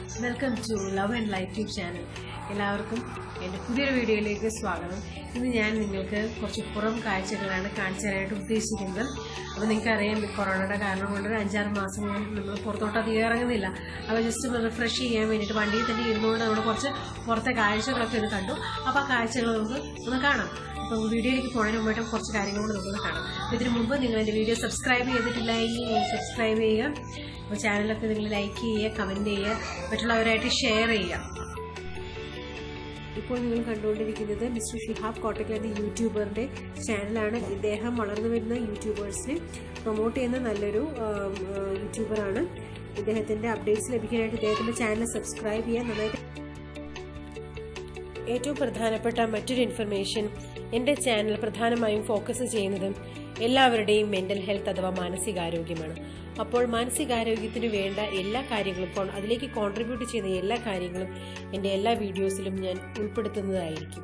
welcome to love and life tube channel എല്ലാവർക്കും എൻ്റെ പുതിയൊരു വീഡിയോയിലേക്ക് സ്വാഗതം ഇന്ന് ഞാൻ നിങ്ങൾക്ക് കുറച്ച് പുറം കാഴ്ചകളാണ് കാണിച്ചു തരാനായിട്ട് ഉദ്ദേശിക്കുന്നത് അപ്പോൾ നിങ്ങൾക്കറിയാം ഈ കൊറോണയുടെ കാരണം കൊണ്ട് ഒരു അഞ്ചാറ് മാസം കൊണ്ട് നമ്മൾ പുറത്തോട്ട് അധികം ഇറങ്ങുന്നില്ല അപ്പോൾ ജസ്റ്റ് ഒന്ന് റിഫ്രഷ് ചെയ്യാൻ വേണ്ടിയിട്ട് വണ്ടിയിൽ തന്നെ ഇരുന്നുകൊണ്ട് നമ്മൾ കുറച്ച് പുറത്തെ കാഴ്ചകളൊക്കെ ഇത് കണ്ടു അപ്പോൾ ആ കാഴ്ചകൾ നമുക്ക് ഒന്ന് കാണാം അപ്പോൾ വീഡിയോയിലേക്ക് പോകുന്നതിന് മുമ്പായിട്ടും കുറച്ച് കാര്യങ്ങൾ കൂടെ നമുക്കൊന്ന് കാണാം അപ്പോൾ ഇതിന് മുമ്പ് നിങ്ങൾ എൻ്റെ വീഡിയോ സബ്സ്ക്രൈബ് ചെയ്തിട്ടില്ല എങ്കിൽ സബ്സ്ക്രൈബ് ചെയ്യുക അപ്പോൾ ചാനലൊക്കെ നിങ്ങൾ ലൈക്ക് ചെയ്യുക കമൻറ്റ് ചെയ്യുക മറ്റുള്ളവരായിട്ട് ഷെയർ ചെയ്യുക ഇപ്പോൾ നിങ്ങൾ കണ്ടുകൊണ്ടിരിക്കുന്നത് മിസ്റ്റർ ഷിഹാബ് കോട്ടക്കൽ എന്ന യൂട്യൂബറിൻ്റെ ചാനലാണ് ഇദ്ദേഹം വളർന്നു വരുന്ന യൂട്യൂബേഴ്സിനെ പ്രൊമോട്ട് ചെയ്യുന്ന നല്ലൊരു ആം, ആ, യൂട്യൂബറാണ് ഇദ്ദേഹത്തിൻ്റെ അപ്ഡേറ്റ്സ് ലഭിക്കാനായിട്ട് ഇദ്ദേഹത്തിൻ്റെ ചാനൽ സബ്സ്ക്രൈബ് ചെയ്യാൻ നന്നായിട്ട് ഏറ്റവും പ്രധാനപ്പെട്ട മറ്റൊരു ഇൻഫർമേഷൻ എൻ്റെ ചാനൽ പ്രധാനമായും ഫോക്കസ് ചെയ്യുന്നത് എല്ലാവരുടെയും മെൻ്റൽ ഹെൽത്ത് അഥവാ മാനസികാരോഗ്യമാണ് അപ്പോൾ മാനസികാരോഗ്യത്തിന് വേണ്ട എല്ലാ കാര്യങ്ങളും കോൺ- അതിലേക്ക് കോൺട്രിബ്യൂട്ട് ചെയ്യുന്ന എല്ലാ കാര്യങ്ങളും എൻ്റെ എല്ലാ വീഡിയോസിലും ഞാൻ ഉൾപ്പെടുത്തുന്നതായിരിക്കും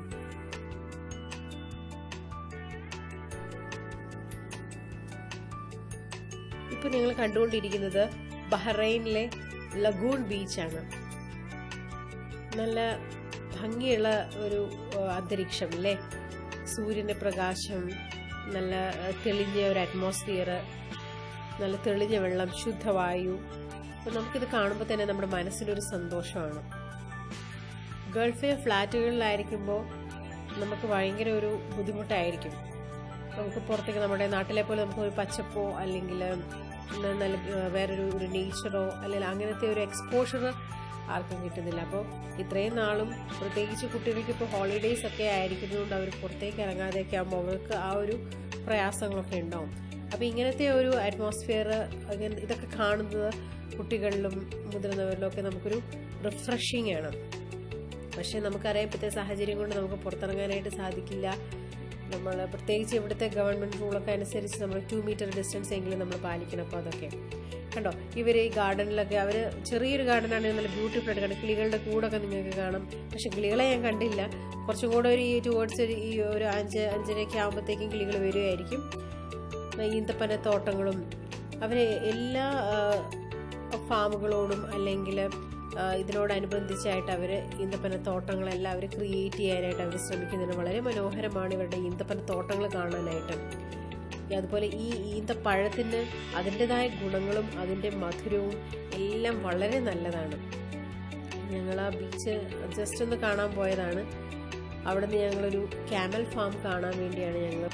ഇപ്പോൾ നിങ്ങൾ കണ്ടുകൊണ്ടിരിക്കുന്നത് ബഹ്റൈനിലെ ലഗൂൺ ബീച്ചാണ് നല്ല ഭംഗിയുള്ള ഒരു ഏഹ്, അന്തരീക്ഷം അല്ലേ സൂര്യൻ്റെ പ്രകാശം നല്ല ഏഹ്, തെളിഞ്ഞ ഒരു അറ്റ്മോസ്ഫിയർ നല്ല തെളിഞ്ഞ വെള്ളം ശുദ്ധവായു അപ്പോൾ നമുക്കിത് കാണുമ്പോൾ തന്നെ നമ്മുടെ മനസ്സിനൊരു സന്തോഷമാണ് ഗൾഫിലെ ഫ്ലാറ്റുകളിലായിരിക്കുമ്പോൾ നമുക്ക് ഭയങ്കര ഒരു ബുദ്ധിമുട്ടായിരിക്കും നമുക്ക് പുറത്തേക്ക് നമ്മുടെ നാട്ടിലെ പോലെ നമുക്ക് ഒരു പച്ചപ്പോ അല്ലെങ്കിൽ ന- നല്ല ഏഹ്, വേറൊരു ഒരു നേച്ചറോ അല്ലെങ്കിൽ അങ്ങനത്തെ ഒരു എക്സ്പോഷർ ആർക്കും കിട്ടുന്നില്ല അപ്പോൾ ഇത്രയും നാളും പ്രത്യേകിച്ച് കുട്ടികൾക്ക് ഇപ്പോൾ ഹോളിഡേയ്സ് ഒക്കെ ആയിരിക്കുന്നതുകൊണ്ട് അവർ പുറത്തേക്ക് ഇറങ്ങാതെയൊക്കെ ആകുമ്പോൾ അവർക്ക് ആ ഒരു പ്രയാസങ്ങളൊക്കെ ഉണ്ടാവും അപ്പോൾ ഇങ്ങനത്തെ ഒരു അറ്റ്മോസ്ഫിയർ അങ്ങനെ ഇതൊക്കെ കാണുന്നത് കുട്ടികളിലും മുതിർന്നവരിലും ഒക്കെ നമുക്കൊരു റിഫ്രഷിങ് ആണ് പക്ഷേ നമുക്കറിയാം ഇപ്പോഴത്തെ സാഹചര്യം കൊണ്ട് നമുക്ക് പുറത്തിറങ്ങാനായിട്ട് സാധിക്കില്ല നമ്മൾ പ്രത്യേകിച്ച് ഇവിടുത്തെ ഗവൺമെൻറ് റൂളൊക്കെ അനുസരിച്ച് നമ്മൾ ടു മീറ്റർ ഡിസ്റ്റൻസ് എങ്കിലും നമ്മൾ പാലിക്കണം അപ്പോൾ അതൊക്കെ കണ്ടോ ഇവർ ഈ ഗാർഡനിലൊക്കെ അവർ ചെറിയൊരു ഗാർഡനാണെങ്കിൽ നല്ല ബ്യൂട്ടിഫുൾ ആയിട്ട് കാണും കിളികളുടെ കൂടൊക്കെ നിങ്ങൾക്ക് കാണാം പക്ഷെ കിളികളെ ഞാൻ കണ്ടില്ല കുറച്ചും കൂടെ ഒരു ഈ ടുവേർഡ്സ് ഒരു ഈ ഒരു അഞ്ച് അഞ്ചരയൊക്കെ ആകുമ്പോഴത്തേക്കും കിളികൾ വരുമായിരിക്കും ഈന്തപ്പന തോട്ടങ്ങളും അവർ എല്ലാ ആ, ഫാമുകളോടും അല്ലെങ്കിൽ ആ, ഇതിനോടനുബന്ധിച്ചായിട്ട് അവർ ഈന്തപ്പന തോട്ടങ്ങളെല്ലാം അവർ ക്രിയേറ്റ് ചെയ്യാനായിട്ട് അവർ ശ്രമിക്കുന്നുണ്ട് വളരെ മനോഹരമാണ് ഇവരുടെ ഈന്തപ്പന തോട്ടങ്ങൾ കാണാനായിട്ട് അതുപോലെ ഈ ഈന്തപ്പഴത്തിന് അതിൻ്റെതായ ഗുണങ്ങളും അതിൻ്റെ മധുരവും എല്ലാം വളരെ നല്ലതാണ് ഞങ്ങൾ ആ ബീച്ച് ജസ്റ്റ് ഒന്ന് കാണാൻ പോയതാണ് അവിടെ നിന്ന് ഞങ്ങളൊരു ക്യാമൽ ഫാം കാണാൻ വേണ്ടിയാണ് ഞങ്ങൾ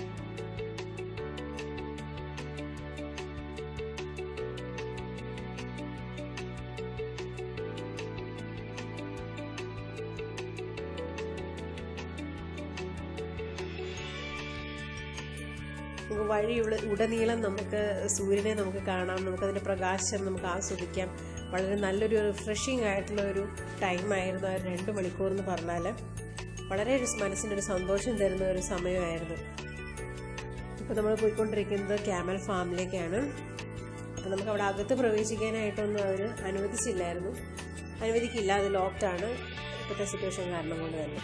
നമുക്ക് വഴിയുള്ള ഉടനീളം നമുക്ക് സൂര്യനെ നമുക്ക് കാണാം നമുക്കതിൻ്റെ പ്രകാശം നമുക്ക് ആസ്വദിക്കാം വളരെ നല്ലൊരു റിഫ്രഷിംഗ് ആയിട്ടുള്ള ഒരു ടൈമായിരുന്നു ആ ഒരു രണ്ട് മണിക്കൂർ എന്ന് പറഞ്ഞാൽ വളരെ ഒരു മനസ്സിനൊരു സന്തോഷം തരുന്ന ഒരു സമയമായിരുന്നു ഇപ്പോൾ നമ്മൾ പോയിക്കൊണ്ടിരിക്കുന്നത് ക്യാമൽ ഫാമിലേക്കാണ് അപ്പോൾ നമുക്ക് അവിടെ അകത്ത് പ്രവേശിക്കാനായിട്ടൊന്നും അവർ അനുവദിച്ചില്ലായിരുന്നു അനുവദിക്കില്ല അത് ലോക്ക്ഡാണ് ഇപ്പോഴത്തെ സിറ്റുവേഷൻ കാരണം കൊണ്ട് തന്നെ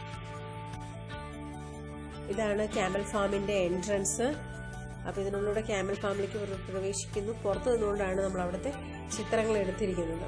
ഇതാണ് ക്യാമൽ ഫാമിന്റെ എൻട്രൻസ് അപ്പോൾ ഇതിനുള്ളിലൂടെ ക്യാമൽ ഫാമിലേക്ക് പ്ര- പ്രവേശിക്കുന്നു പുറത്തു നിന്നുകൊണ്ടാണ് നമ്മൾ അവിടുത്തെ ചിത്രങ്ങൾ എടുത്തിരിക്കുന്നത്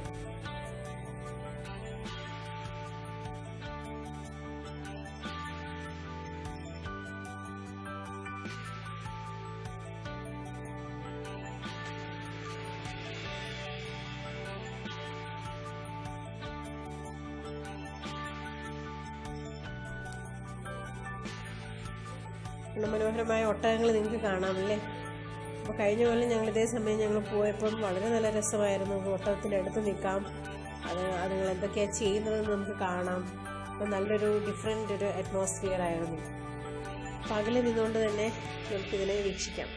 നല്ല മനോഹരമായ ഒട്ടകങ്ങൾ നിങ്ങൾക്ക് കാണാമല്ലേ അപ്പോൾ കഴിഞ്ഞ കൊല്ലം ഞങ്ങൾ ഇതേ സമയം ഞങ്ങൾ പോയപ്പം വളരെ നല്ല രസമായിരുന്നു നമുക്ക് ഒട്ടകത്തിൻ്റെ അടുത്ത് നിൽക്കാം അത് അതുങ്ങൾ എന്തൊക്കെയാണ് ചെയ്യുന്നതെന്ന് നമുക്ക് കാണാം അപ്പോൾ നല്ലൊരു ഡിഫറെൻ്റ് ഒരു അറ്റ്മോസ്ഫിയർ ആയിരുന്നു പകലിൽ നിന്നുകൊണ്ട് തന്നെ നമുക്കിതിനെ വീക്ഷിക്കാം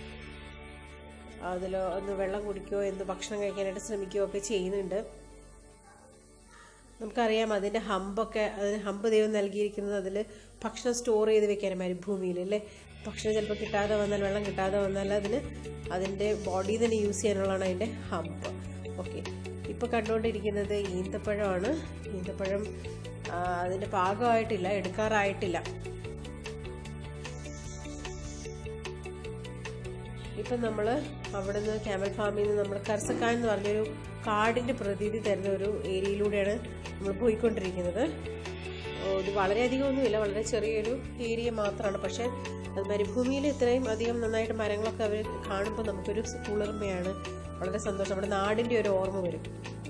അതിൽ ഒന്ന് വെള്ളം കുടിക്കുകയോ എന്ത് ഭക്ഷണം കഴിക്കാനായിട്ട് ശ്രമിക്കുകയോ ഒക്കെ ചെയ്യുന്നുണ്ട് നമുക്കറിയാം അതിൻ്റെ ഹമ്പൊക്കെ അതിന് ഹമ്പ് ദൈവം നൽകിയിരിക്കുന്നത് അതിൽ ഭക്ഷണം സ്റ്റോർ ചെയ്ത് വെക്കാൻ മരുഭൂമിയിൽ അല്ലേ ഭക്ഷണം ചിലപ്പോൾ കിട്ടാതെ വന്നാൽ വെള്ളം കിട്ടാതെ വന്നാൽ അതിന് അതിൻ്റെ ബോഡി തന്നെ യൂസ് ചെയ്യാനുള്ളതാണ് അതിൻ്റെ ഹമ്പ് ഓക്കെ ഇപ്പോൾ കണ്ടുകൊണ്ടിരിക്കുന്നത് ഈന്തപ്പഴമാണ് ഈന്തപ്പഴം ആ, അതിൻ്റെ പാകമായിട്ടില്ല എടുക്കാറായിട്ടില്ല ഇപ്പം നമ്മൾ അവിടുന്ന് ക്യാമൽ ഫാമിൽ നിന്ന് നമ്മൾ കർസക്കാൻ എന്ന് പറഞ്ഞൊരു കാടിൻ്റെ പ്രതീതി തരുന്ന ഒരു ഏരിയയിലൂടെയാണ് നമ്മൾ പോയിക്കൊണ്ടിരിക്കുന്നത് ഓ, ഇത് വളരെയധികം ഒന്നുമില്ല വളരെ ചെറിയൊരു ഏരിയ മാത്രമാണ് പക്ഷേ അത് മരുഭൂമിയിൽ ഇത്രയും അധികം നന്നായിട്ട് മരങ്ങളൊക്കെ അവർ കാണുമ്പോൾ നമുക്കൊരു കുളിർമയാണ് വളരെ സന്തോഷം നമ്മുടെ നാടിൻ്റെ ഒരു ഓർമ്മ വരും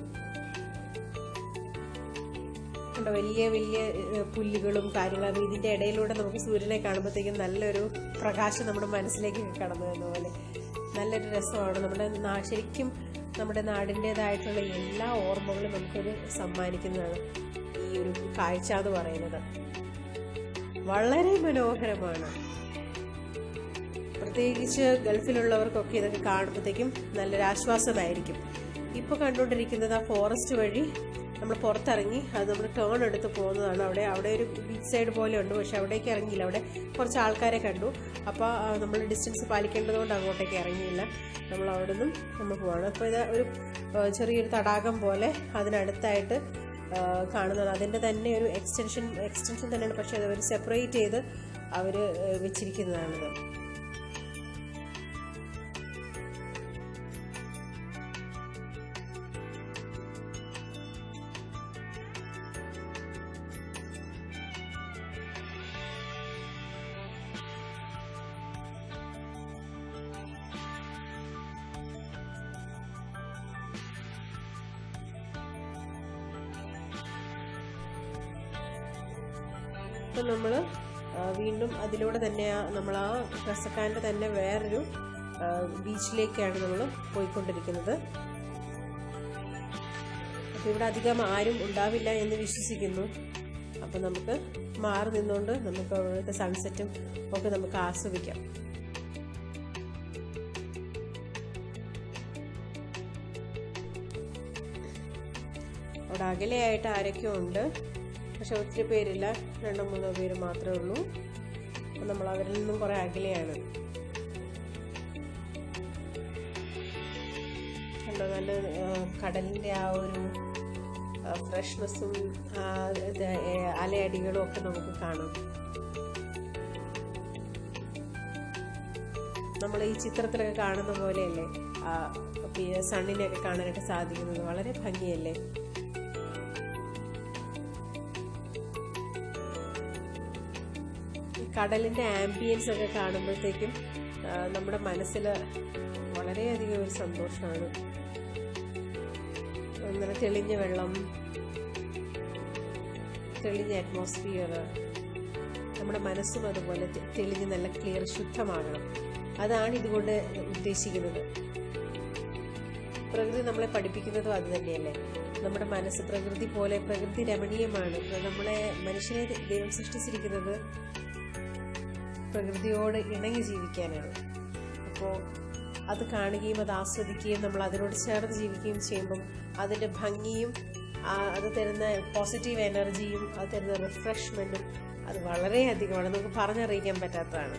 കണ്ടോ വലിയ വലിയ ഏഹ്, പുല്ലുകളും കാര്യങ്ങളും ഇതിൻ്റെ ഇടയിലൂടെ നമുക്ക് സൂര്യനെ കാണുമ്പോഴത്തേക്കും നല്ലൊരു പ്രകാശം നമ്മുടെ മനസ്സിലേക്ക് കടന്നു വരുന്ന പോലെ നല്ലൊരു രസമാണ് നമ്മുടെ നാ- ശരിക്കും നമ്മുടെ നാടിൻ്റെതായിട്ടുള്ള എല്ലാ ഓർമ്മകളും നമുക്കൊരു സമ്മാനിക്കുന്നതാണ് ഈ ഒരു കാഴ്ച എന്ന് പറയുന്നത് വളരെ മനോഹരമാണ് പ്രത്യേകിച്ച് ഗൾഫിലുള്ളവർക്കൊക്കെ ഇതൊക്കെ കാണുമ്പോഴത്തേക്കും നല്ലൊരു ആശ്വാസമായിരിക്കും ഇപ്പോൾ കണ്ടുകൊണ്ടിരിക്കുന്നത് ആ ഫോറസ്റ്റ് വഴി നമ്മൾ പുറത്തിറങ്ങി അത് നമ്മൾ ടേൺ എടുത്ത് പോകുന്നതാണ് അവിടെ അവിടെ ഒരു ബീച്ച് സൈഡ് പോലെ ഉണ്ട് പക്ഷെ അവിടേക്ക് ഇറങ്ങിയില്ല അവിടെ കുറച്ച് ആൾക്കാരെ കണ്ടു അപ്പോൾ നമ്മൾ ഡിസ്റ്റൻസ് പാലിക്കേണ്ടതുകൊണ്ട് അങ്ങോട്ടേക്ക് ഇറങ്ങിയില്ല നമ്മൾ അവിടെ നിന്നും നമ്മൾ പോവാണ് അപ്പോൾ ഇത് ഒരു ആ, ചെറിയൊരു തടാകം പോലെ അതിനടുത്തായിട്ട് ആ, കാണുന്നത് അതിൻ്റെ തന്നെ ഒരു എക്സ്റ്റൻഷൻ എക്സ്റ്റൻഷൻ തന്നെയാണ് പക്ഷേ അത് അവർ സെപ്പറേറ്റ് ചെയ്ത് അവർ വെച്ചിരിക്കുന്നതാണിത് അപ്പം നമ്മൾ വീണ്ടും അതിലൂടെ തന്നെ നമ്മൾ ആ റസക്കാൻ്റെ തന്നെ വേറൊരു ആ, ബീച്ചിലേക്കാണ് നമ്മൾ പോയിക്കൊണ്ടിരിക്കുന്നത് അപ്പോൾ ഇവിടെ അധികം ആരും ഉണ്ടാവില്ല എന്ന് വിശ്വസിക്കുന്നു അപ്പം നമുക്ക് മാറി നിന്നുകൊണ്ട് നമുക്ക് അവിടുത്തെ സൺസെറ്റും ഒക്കെ നമുക്ക് ആസ്വദിക്കാം അവിടെ അകലെയായിട്ട് ആരൊക്കെയോ ഉണ്ട് പക്ഷെ ഒത്തിരി പേരില്ല രണ്ടോ മൂന്നോ പേര് മാത്രമേ ഉള്ളൂ അപ്പം നമ്മൾ അവരിൽ നിന്നും കുറേ അകലെയാണ് കണ്ടോ നല്ല ആ, കടലിൻ്റെ ആ ഒരു ഫ്രഷ്നെസ്സും അലയടികളും ഒക്കെ നമുക്ക് കാണാം നമ്മൾ ഈ ചിത്രത്തിലൊക്കെ കാണുന്ന പോലെയല്ലേ ആ പിന്നെ സണ്ണിനെയൊക്കെ കാണാനായിട്ട് സാധിക്കുന്നത് വളരെ ഭംഗിയല്ലേ ഈ കടലിൻ്റെ ആംബിയൻസ് ഒക്കെ കാണുമ്പോഴത്തേക്കും ആ, നമ്മുടെ മനസ്സിൽ വളരെയധികം ഒരു സന്തോഷമാണ് അങ്ങനെ തെളിഞ്ഞ വെള്ളം തെളിഞ്ഞ അറ്റ്മോസ്ഫിയർ നമ്മുടെ മനസ്സും അതുപോലെ തെ- തെളിഞ്ഞ് നല്ല ക്ലിയർ ശുദ്ധമാകണം അതാണ് ഇതുകൊണ്ട് ഉദ്ദേശിക്കുന്നത് പ്രകൃതി നമ്മളെ പഠിപ്പിക്കുന്നതും അത് തന്നെയല്ലേ നമ്മുടെ മനസ്സ് പ്രകൃതി പോലെ പ്രകൃതി രമണീയമാണ് ഇപ്പൊ നമ്മളെ മനുഷ്യനെ ദൈവം സൃഷ്ടിച്ചിരിക്കുന്നത് പ്രകൃതിയോട് ഇണങ്ങി ജീവിക്കാനാണ് അപ്പോൾ അത് കാണുകയും അത് ആസ്വദിക്കുകയും നമ്മൾ അതിനോട് ചേർന്ന് ജീവിക്കുകയും ചെയ്യുമ്പം അതിൻ്റെ ഭംഗിയും ആ, അത് തരുന്ന പോസിറ്റീവ് എനർജിയും അത് തരുന്ന റിഫ്രഷ്മെൻറ്റും അത് വളരെയധികമാണ് നമുക്ക് പറഞ്ഞറിയിക്കാൻ പറ്റാത്തതാണ്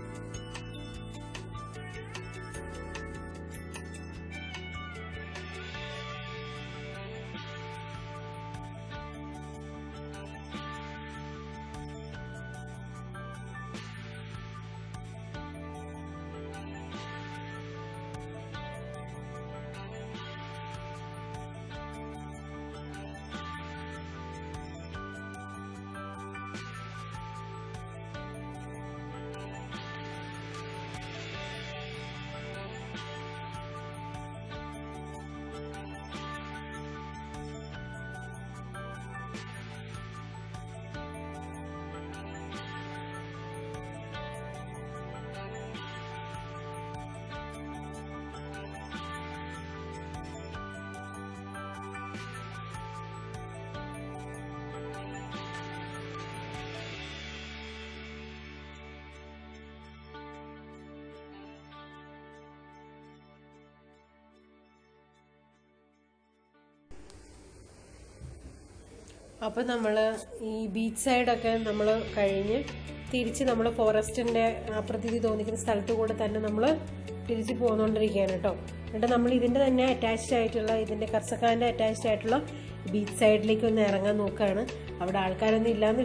അപ്പോൾ നമ്മൾ ഈ ബീച്ച് സൈഡൊക്കെ നമ്മൾ കഴിഞ്ഞ് തിരിച്ച് നമ്മൾ ഫോറസ്റ്റിൻ്റെ പ്രതീതി തോന്നിക്കുന്ന സ്ഥലത്ത് കൂടെ തന്നെ നമ്മൾ തിരിച്ച് പോന്നുകൊണ്ടിരിക്കുകയാണ് കേട്ടോ എന്നിട്ട് നമ്മൾ ഇതിൻ്റെ തന്നെ അറ്റാച്ച്ഡ് ആയിട്ടുള്ള ഇതിൻ്റെ കർസക്കാൻ്റെ അറ്റാച്ച്ഡ് ആയിട്ടുള്ള ബീച്ച് സൈഡിലേക്ക് ഒന്ന് ഇറങ്ങാൻ നോക്കുകയാണ് അവിടെ ആൾക്കാരൊന്നും ഇല്ലാന്ന്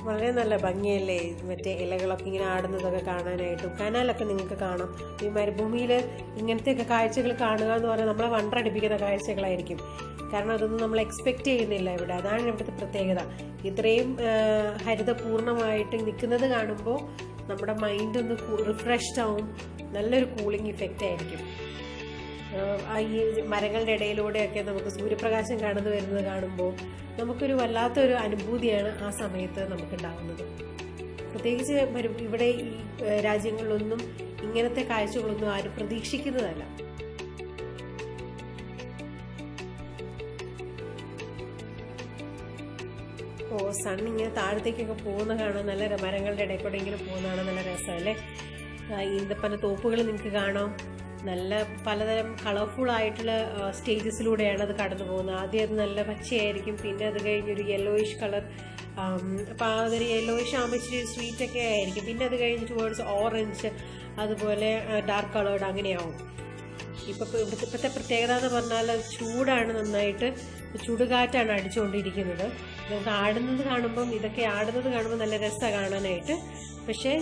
വളരെ നല്ല ഭംഗിയല്ലേ മറ്റേ ഇലകളൊക്കെ ഇങ്ങനെ ആടുന്നതൊക്കെ കാണാനായിട്ടും കനാലൊക്കെ നിങ്ങൾക്ക് കാണാം ഈ മരുഭൂമിയിൽ ഇങ്ങനത്തെയൊക്കെ കാഴ്ചകൾ കാണുക എന്ന് പറഞ്ഞാൽ നമ്മളെ വണ്ടടിപ്പിക്കുന്ന കാഴ്ചകളായിരിക്കും കാരണം അതൊന്നും നമ്മൾ എക്സ്പെക്റ്റ് ചെയ്യുന്നില്ല ഇവിടെ അതാണ് ഇവിടുത്തെ പ്രത്യേകത ഇത്രയും ആ, ഹരിതപൂർണ്ണമായിട്ട് നിൽക്കുന്നത് കാണുമ്പോൾ നമ്മുടെ മൈൻഡ് ഒന്ന് റിഫ്രഷ്ഡ് ആവും നല്ലൊരു കൂളിംഗ് ഇഫക്റ്റ് ആയിരിക്കും ആഹ് ആ ഈ മരങ്ങളുടെ ഇടയിലൂടെയൊക്കെ നമുക്ക് സൂര്യപ്രകാശം കടന്നു വരുന്നത് കാണുമ്പോൾ നമുക്കൊരു വല്ലാത്തൊരു അനുഭൂതിയാണ് ആ സമയത്ത് നമുക്കുണ്ടാകുന്നത് പ്രത്യേകിച്ച് വരും ഇവിടെ ഈ ഏഹ് രാജ്യങ്ങളിലൊന്നും ഇങ്ങനത്തെ കാഴ്ചകളൊന്നും ആരും പ്രതീക്ഷിക്കുന്നതല്ല ഓ സൺ ഇങ്ങനെ താഴത്തേക്കൊക്കെ പോകുന്ന കാണാൻ നല്ല ര- മരങ്ങളുടെ ഇടയിൽ കൂടെ ഇങ്ങനെ പോകുന്ന കാണാൻ നല്ല രസമല്ലേ ആ, ഈന്തപ്പന തോപ്പുകൾ നിങ്ങൾക്ക് കാണാം നല്ല പലതരം കളർഫുൾ ആയിട്ടുള്ള സ്റ്റേജസിലൂടെയാണ് അത് കടന്നു പോകുന്നത് ആദ്യം അത് നല്ല പച്ചയായിരിക്കും പിന്നെ അത് കഴിഞ്ഞൊരു യെല്ലോയിഷ് കളർ അപ്പോൾ അതൊരു യെല്ലോയിഷ് ആകുമ്പോൾ ഇച്ചിരി സ്വീറ്റ് ഒക്കെ ആയിരിക്കും പിന്നെ അത് കഴിഞ്ഞ് ടുവേർഡ്സ് ഓറഞ്ച് അതുപോലെ ഡാർക്ക് കളേർഡ് അങ്ങനെയാവും ഇപ്പൊ ഇപ്പൊ ഇവിടുത്തെ ഇപ്പോഴത്തെ പ്രത്യേകത എന്ന് പറഞ്ഞാൽ ചൂടാണ് നന്നായിട്ട് ചുടുകാറ്റാണ് അടിച്ചുകൊണ്ടിരിക്കുന്നത് നമുക്ക് ആടുന്നത് കാണുമ്പം ഇതൊക്കെ ആടുന്നത് കാണുമ്പോൾ നല്ല രസമാണ് കാണാനായിട്ട് പക്ഷേ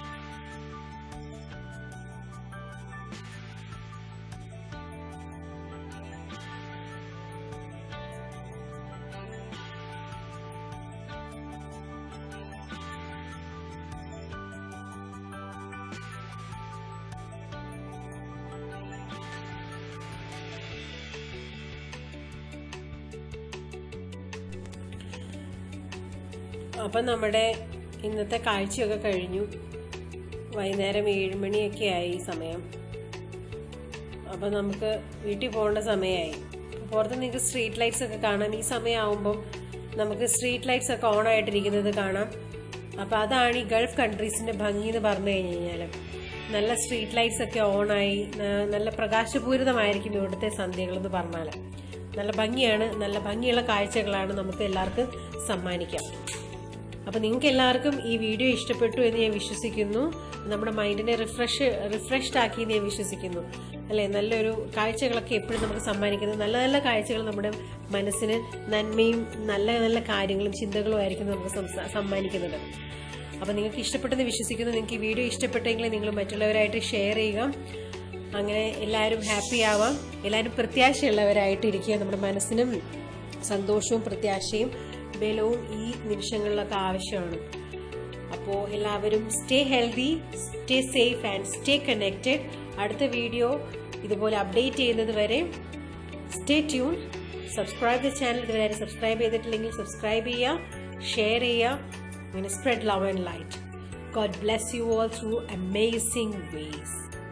അപ്പം നമ്മുടെ ഇന്നത്തെ കാഴ്ചയൊക്കെ കഴിഞ്ഞു വൈകുന്നേരം ഏഴ് മണിയൊക്കെ ആയി ഈ സമയം അപ്പം നമുക്ക് വീട്ടിൽ പോകേണ്ട സമയമായി പുറത്ത് നിങ്ങൾക്ക് സ്ട്രീറ്റ് ലൈറ്റ്സ് ഒക്കെ കാണാം ഈ സമയമാകുമ്പം നമുക്ക് സ്ട്രീറ്റ് ലൈറ്റ്സ് ഒക്കെ ഓൺ ആയിട്ടിരിക്കുന്നത് കാണാം അപ്പോൾ അതാണ് ഈ ഗൾഫ് കൺട്രീസിൻ്റെ ഭംഗി എന്ന് പറഞ്ഞു കഴിഞ്ഞ് കഴിഞ്ഞാൽ നല്ല സ്ട്രീറ്റ് ലൈറ്റ്സ് ഒക്കെ ഓണായി നല്ല പ്രകാശപൂരിതമായിരിക്കും ഇവിടുത്തെ സന്ധ്യകളെന്ന് പറഞ്ഞാൽ നല്ല ഭംഗിയാണ് നല്ല ഭംഗിയുള്ള കാഴ്ചകളാണ് നമുക്ക് എല്ലാവർക്കും സമ്മാനിക്കാം അപ്പോൾ നിങ്ങൾക്ക് എല്ലാവർക്കും ഈ വീഡിയോ ഇഷ്ടപ്പെട്ടു എന്ന് ഞാൻ വിശ്വസിക്കുന്നു നമ്മുടെ മൈൻഡിനെ റിഫ്രഷ് റിഫ്രഷ്ഡ് ആക്കി എന്ന് ഞാൻ വിശ്വസിക്കുന്നു അല്ലേ നല്ലൊരു കാഴ്ചകളൊക്കെ എപ്പോഴും നമുക്ക് സമ്മാനിക്കുന്നത് നല്ല നല്ല കാഴ്ചകൾ നമ്മുടെ മനസ്സിന് നന്മയും നല്ല നല്ല കാര്യങ്ങളും ചിന്തകളും ആയിരിക്കും നമുക്ക് സംസാ- സമ്മാനിക്കുന്നത് അപ്പോൾ നിങ്ങൾക്ക് ഇഷ്ടപ്പെട്ടെന്ന് വിശ്വസിക്കുന്നു നിങ്ങൾക്ക് ഈ വീഡിയോ ഇഷ്ടപ്പെട്ടെങ്കിൽ നിങ്ങൾ മറ്റുള്ളവരായിട്ട് ഷെയർ ചെയ്യുക അങ്ങനെ എല്ലാവരും ഹാപ്പി ആവാം എല്ലാവരും പ്രത്യാശയുള്ളവരായിട്ട് ഇരിക്കുക നമ്മുടെ മനസ്സിനും സന്തോഷവും പ്രത്യാശയും ബലവും ഈ നിമിഷങ്ങളിലൊക്കെ ആവശ്യമാണ് അപ്പോൾ എല്ലാവരും stay healthy stay safe and stay connected അടുത്ത വീഡിയോ ഇതുപോലെ അപ്ഡേറ്റ് ചെയ്യുന്നത് വരെ stay tune subscribe the channel ഇതുവരെ സബ്സ്ക്രൈബ് ചെയ്തിട്ടില്ലെങ്കിൽ സബ്സ്ക്രൈബ് ചെയ്യുക ഷെയർ ചെയ്യുക അങ്ങനെ spread love and light God bless you all through amazing vase